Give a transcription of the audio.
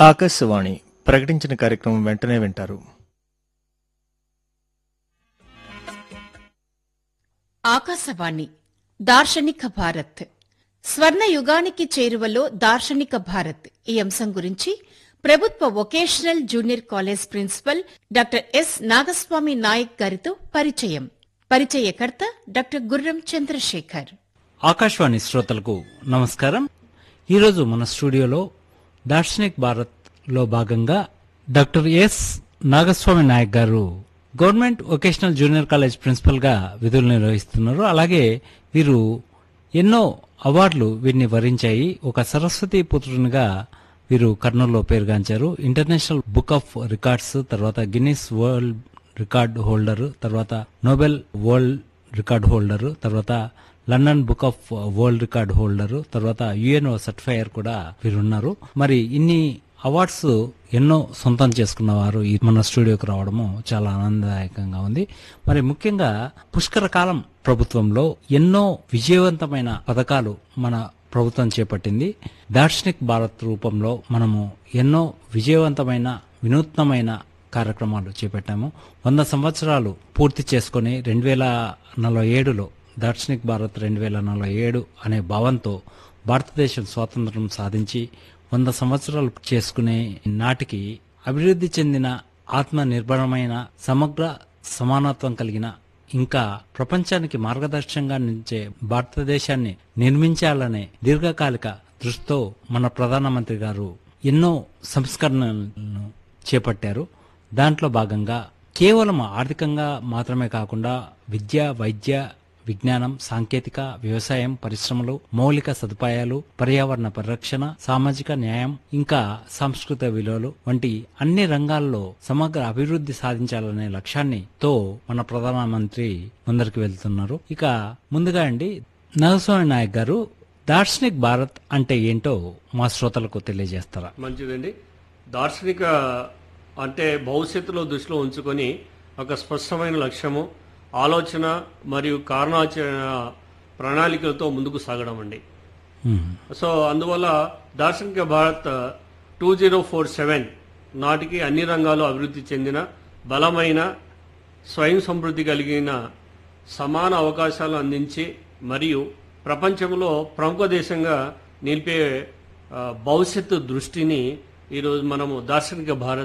ఆకాశవాణి ప్రకటించిన కార్యక్రమం వెంటనే వింటారు ఆకాశవాణి దార్శనిక భారత్ స్వర్ణ యుగానికి చేరువలో దార్శనిక భారత్ ఈ అంశం గురించి ప్రభుత్వ vocational junior college principal doctor S Nagaswamy Nayak గారితో పరిచయం పరిచయకర్త డాక్టర్ గుర్రం చంద్రశేఖర్ ఆకాశవాణి శ్రోతలకు నమస్కారం ఈరోజు మన స్టూడియోలో దార్శనిక్ భారత్ లో భాగంగా doctor S Nagaswamy Nayak garu government vocational junior college principal గా విధులు నిర్వహిస్తున్నారు అలాగే వీరు ఎన్నో అవార్డులు వీరిని వరించాయి ఒక సరస్వతి పుత్రునిగా వీరు కర్నూలులో పేరుగాంచారు ఇంటర్నేషనల్ బుక్ ఆఫ్ రికార్డ్స్ తర్వాత గిన్నిస్ వరల్డ్ రికార్డ్ హోల్డర్ తర్వాత నోబెల్ వరల్డ్ రికార్డ్ హోల్డర్ తర్వాత London book of world record holder తర్వాత యుఎన్ఓ సర్టిఫైయర్ కూడా వీరున్నారు మరి ఇన్ని అవార్డ్స్ ఎన్నో సొంతం చేసుకున్న వారు ఈ మన స్టూడియోకి రావడము చాలా ఆనందదాయకంగా ఉంది మరి ముఖ్యంగా పుష్కర కాలం ప్రభుత్వంలో ఎన్నో విజయవంతమైన పథకాలు మన ప్రభుత్వం చేపట్టింది దార్శనిక్ భారత్ రూపంలో మనము ఎన్నో విజయవంతమైన వినూత్నమైన కార్యక్రమాలు చేపట్టాము వంద సంవత్సరాలు పూర్తి చేసుకొని రెండు వేల నలభై ఏడులో దార్శనిక్ భారత్ రెండు వేల నలభై ఏడు అనే భావంతో భారతదేశం స్వాతంత్రం సాధించి వంద సంవత్సరాలు చేసుకునే నాటికి అభివృద్ధి చెందిన ఆత్మ నిర్భరమైన సమగ్ర సమానత్వం కలిగిన ఇంకా ప్రపంచానికి మార్గదర్శకంగా నిలిచే భారతదేశాన్ని నిర్మించాలనే దీర్ఘకాలిక దృష్టితో మన ప్రధానమంత్రి గారు ఎన్నో సంస్కరణలను చేపట్టారు దాంట్లో భాగంగా కేవలం ఆర్థికంగా మాత్రమే కాకుండా విద్య వైద్య విజ్ఞానం సాంకేతిక వ్యవసాయం పరిశ్రమలు మౌలిక సదుపాయాలు పర్యావరణ పరిరక్షణ సామాజిక న్యాయం ఇంకా సాంస్కృతిక విలువలు వంటి అన్ని రంగాల్లో సమగ్ర అభివృద్ధి సాధించాలనే లక్ష్యాన్ని తో మన ప్రధానమంత్రి ముందరికి వెళ్తున్నారు ఇక ముందుగా అండి నరస్వామి నాయక్ గారు దార్శనిక్ భారత్ అంటే ఏంటో మా శ్రోతలకు తెలియజేస్తారా మంచిదండి దార్శనిక అంటే భవిష్యత్తులో దృష్టిలో ఉంచుకొని ఒక స్పష్టమైన లక్ష్యము ఆలోచన మరియు కారణాచరణ ప్రణాళికలతో ముందుకు సాగడం అండి ఉమ్, సో అందువల్ల దార్శనిక Bharat two zero four seven నాటికి అన్ని రంగాల్లో అభివృద్ధి చెందిన బలమైన స్వయం సమృద్ధి కలిగిన సమాన అవకాశాలు అందించి మరియు ప్రపంచంలో ప్రముఖ దేశంగా నిలిపే ఆ, భవిష్యత్తు దృష్టిని ఈరోజు మనము దార్శనిక భారత్